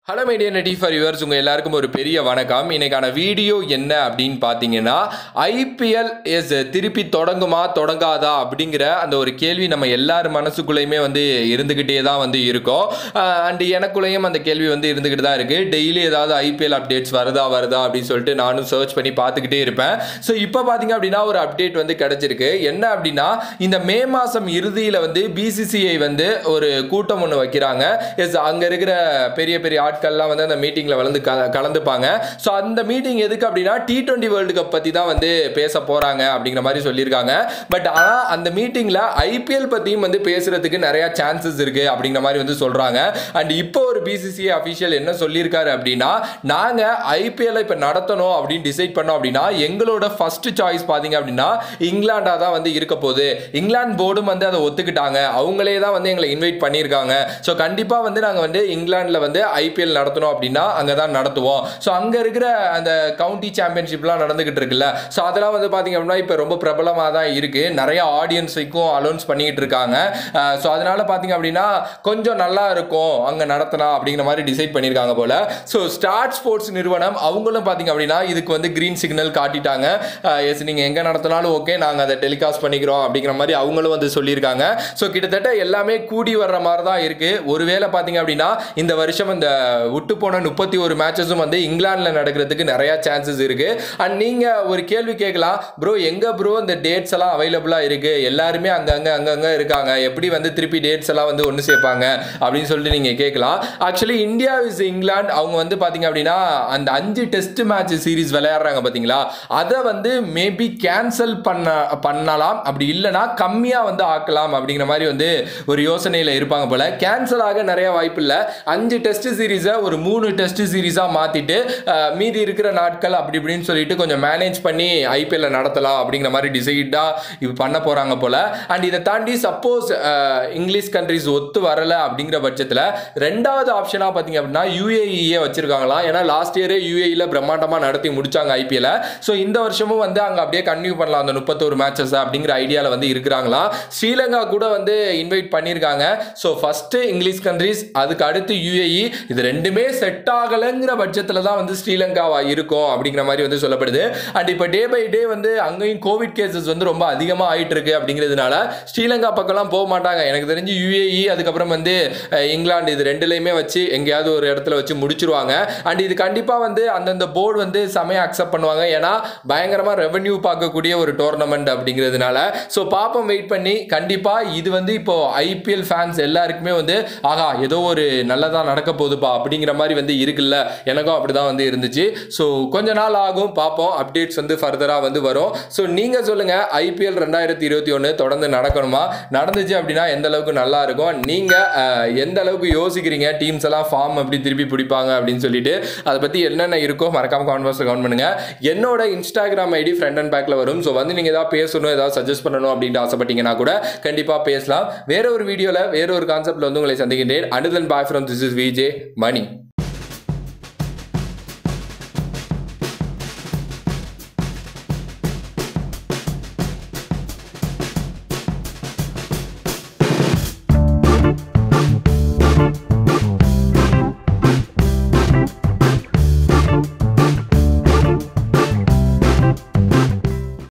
hello media நெட்டி for yours உங்கள் எல்லாருக்கும் ஒரு பெரிய வணக்கம் இன்னைக்கான வீடியோ என்ன அப்படின்னு பார்த்தீங்கன்னா ஐபிஎல் எஸ் திருப்பி தொடங்குமா தொடங்காதா அப்படிங்கிற அந்த ஒரு கேள்வி நம்ம எல்லார் மனசுக்குள்ளேயுமே வந்து இருந்துக்கிட்டே தான் வந்து இருக்கும் அண்ட் எனக்குள்ளேயும் அந்த கேள்வி வந்து இருந்துக்கிட்டு தான் இருக்குது டெய்லி ஏதாவது ஐபிஎல் அப்டேட்ஸ் வருதா வருதா அப்படின்னு சொல்லிட்டு நானும் சர்ச் பண்ணி பார்த்துக்கிட்டே இருப்பேன் ஸோ இப்போ பார்த்தீங்க அப்படின்னா ஒரு அப்டேட் வந்து கிடச்சிருக்கு என்ன அப்படின்னா இந்த மே மாதம் இறுதியில் வந்து பிசிசிஐ வந்து ஒரு கூட்டம் ஒன்று வைக்கிறாங்க எஸ் அங்கே இருக்கிற பெரிய பெரிய ஆட்கள்லாம் வந்து அந்த மீட்டிங்கில் வளர்ந்து க கலந்துப்பாங்க ஸோ அந்த மீட்டிங் எதுக்கு அப்படின்னா டி டுவெண்ட்டி வேர்ல்டு கப் பற்றி தான் வந்து பேச போகிறாங்க அப்படிங்கிற மாதிரி சொல்லியிருக்காங்க பட் ஆனால் அந்த மீட்டிங்கில் ஐபிஎல் பற்றியும் வந்து பேசுகிறதுக்கு நிறையா சான்சஸ் இருக்குது அப்படிங்கிற மாதிரி வந்து சொல்கிறாங்க அண்ட் இப்போ ஒரு பிசிசிஐ அஃபிஷியல் என்ன சொல்லியிருக்காரு அப்படின்னா நாங்கள் ஐபிஎல் இப்போ நடத்தணும் அப்படின்னு டிசைட் பண்ணோம் அப்படின்னா எங்களோட ஃபர்ஸ்ட் சாய்ஸ் பார்த்தீங்க அப்படின்னா இங்கிலாண்டாக தான் வந்து இருக்க போகுது இங்கிலாந்து போர்டும் வந்து அதை ஒத்துக்கிட்டாங்க அவங்களே தான் வந்து எங்களை இன்வைட் பண்ணியிருக்காங்க ஸோ கண்டிப்பாக வந்து நாங்கள் வந்து இங்கிலாண்டில் வந்து ஐபிஎல் நடத்தணும் அப்படின்னா அங்கே தான் நடத்துவோம் ஸோ அங்கே இருக்கிற அந்த கவுண்டி சாம்பியன்ஷிப்லாம் நடந்துகிட்டு இருக்குல்ல ஸோ அதெல்லாம் வந்து பார்த்தீங்க அப்படின்னா இப்போ ரொம்ப பிரபலமாக தான் இருக்குது நிறைய ஆடியன்ஸுக்கும் அலௌன்ஸ் பண்ணிக்கிட்டு இருக்காங்க ஸோ அதனால பார்த்தீங்க அப்படின்னா கொஞ்சம் நல்லா இருக்கும் அங்கே நடத்தலாம் அப்படிங்கிற மாதிரி டிசைட் பண்ணியிருக்காங்க போல ஸோ ஸ்டார்ட் ஸ்போர்ட்ஸ் நிறுவனம் அவங்களும் பார்த்தீங்க அப்படின்னா இதுக்கு வந்து க்ரீன் சிக்னல் காட்டிட்டாங்க எஸ் நீங்கள் எங்கே நடத்தினாலும் ஓகே நாங்கள் அதை டெலிகாஸ்ட் பண்ணிக்கிறோம் அப்படிங்கிற மாதிரி அவங்களும் வந்து சொல்லியிருக்காங்க ஸோ கிட்டத்தட்ட எல்லாமே கூடி வர்ற மாதிரி தான் இருக்குது ஒருவேளை பார்த்தீங்க அப்படின்னா இந்த வருஷம் இந்த விட்டு போன முப்பத்தி ஒரு மேட்சஸும் வந்து இங்கிலாந்தில் நடக்கிறதுக்கு நிறையா சான்சஸ் இருக்குது அண்ட் நீங்கள் ஒரு கேள்வி கேட்கலாம் ப்ரோ எங்கே ப்ரோ இந்த டேட்ஸ் எல்லாம் அவைலபிளாக இருக்குது எல்லாருமே அங்கங்கே அங்கங்கே இருக்காங்க எப்படி வந்து திருப்பி டேட்ஸ் எல்லாம் வந்து ஒன்று சேர்ப்பாங்க அப்படின்னு சொல்லிட்டு நீங்கள் கேட்கலாம் ஆக்சுவலி இந்தியா இஸ் இங்கிலாந்து அவங்க வந்து பார்த்தீங்க அப்படின்னா அந்த அஞ்சு டெஸ்ட் மேட்ச் சீரிஸ் விளையாடுறாங்க பார்த்தீங்களா அதை வந்து மேபி கேன்சல் பண்ண பண்ணலாம் அப்படி இல்லைனா கம்மியாக வந்து ஆக்கலாம் அப்படிங்கிற மாதிரி வந்து ஒரு யோசனையில் இருப்பாங்க போல கேன்சல் ஆக நிறைய வாய்ப்பு இல்லை அஞ்சு டெஸ்ட் சீரீஸை ஒரு மூணு டெஸ்ட் சீரீஸாக மாற்றிட்டு மீதி இருக்கிற நாட்கள் அப்படி இப்படின்னு சொல்லிட்டு கொஞ்சம் மேனேஜ் பண்ணி ஐபிஎல்ல நடத்தலாம் அப்படிங்கிற மாதிரி டிசைடாக இது பண்ண போகிறாங்க போல அண்ட் இதை தாண்டி சப்போஸ் இங்கிலீஷ் கண்ட்ரிஸ் ஒத்து வரலை அப்படிங்கிற பட்சத்தில் ரெண்டாவது ஆப்ஷனாக பார்த்தீங்க அப்படின்னா யூஏஇயே வச்சிருக்காங்களாம் ஏன்னா லாஸ்ட் இயரே யூஏஇயில் பிரம்மாண்டமாக நடத்தி முடிச்சாங்க ஐபிஎல்ல ஸோ இந்த வருஷமும் வந்து அங்கே அப்படியே கன்டினியூ பண்ணலாம் அந்த முப்பத்தோரு மேட்சஸ் அப்படிங்கிற ஐடியாவில் வந்து இருக்கிறாங்களாம் ஸ்ரீலங்கா கூட வந்து இன்வைட் பண்ணியிருக்காங்க ஸோ ஃபஸ்ட்டு இங்கிலீஷ் கண்ட்ரிஸ் அதுக்கு அடுத்து யூஏஇ இது ரெண்டுமே செட் ஆகலைங்கிற பட்சத்தில் தான் வந்து ஸ்ரீலங்காவா இருக்கும் அப்படிங்கிற மாதிரி வந்து சொல்லப்படுது அண்ட் இப்போ டே பை டே வந்து அங்கேயும் கோவிட் கேசஸ் வந்து ரொம்ப அதிகமாக ஆயிட்டு இருக்கு அப்படிங்கிறதுனால ஸ்ரீலங்கா பக்கம்லாம் போக மாட்டாங்க எனக்கு தெரிஞ்சு யூஏஇ அதுக்கப்புறம் வந்து அஹ், இங்கிலாந்து இது ரெண்டுலையுமே வச்சு எங்கேயாவது ஒரு இடத்துல வச்சு முடிச்சிருவாங்க அண்ட் இது கண்டிப்பாக வந்து அந்தந்த போர்டு வந்து செமையாக அக்செப்ட் பண்ணுவாங்க ஏன்னா பயங்கரமாக ரெவென்யூ பார்க்கக்கூடிய ஒரு டோர்னமெண்ட் அப்படிங்கிறதுனால ஸோ பாப்போம் வெயிட் பண்ணி கண்டிப்பாக இது வந்து இப்போ ஐபிஎல் ஃபேன்ஸ் எல்லாருக்குமே வந்து ஆகா ஏதோ ஒரு நல்லதாக நடக்க போகுதுப்பா அப்படிங்கிற மாதிரி வந்து இருக்குல்ல எனக்கும் அப்படி தான் வந்து இருந்துச்சு ஸோ கொஞ்ச நாள் ஆகும் பார்ப்போம் அப்டேட்ஸ் வந்து ஃபர்தராக வந்து வரும் ஸோ நீங்கள் சொல்லுங்கள் ஐபிஎல் ரெண்டாயிரத்தி இருபத்தி ஒன்று தொடர்ந்து நடக்கணுமா நடந்துச்சு அப்படின்னா எந்த அளவுக்கு நல்லா இருக்கும் நீங்கள் எந்த அளவுக்கு யோசிக்கிறீங்க டீம்ஸ் எல்லாம் ஃபார்ம் எப்படி திருப்பி பிடிப்பாங்க அப்படின்னு சொல்லிட்டு அதை பற்றி என்னென்ன இருக்கோ மறக்காம கான்வர்ஸில் கவுண்ட் பண்ணுங்க என்னோட இன்ஸ்டாகிராம் ஐடி ஃப்ரெண்ட் அண்ட் பேக்கில் வரும் ஸோ வந்து நீங்கள் ஏதாவது பேசணும் ஏதாவது சஜஸ்ட் பண்ணணும் அப்படின்ட்டு ஆசைப்பட்டீங்கன்னா கூட கண்டிப்பாக பேசலாம் வேற ஒரு வீடியோவில் வேற ஒரு கான்செப்ட்டில் வந்து உங்களை சந்திக்கின்றேன் அனுதன் bye from this is VJ money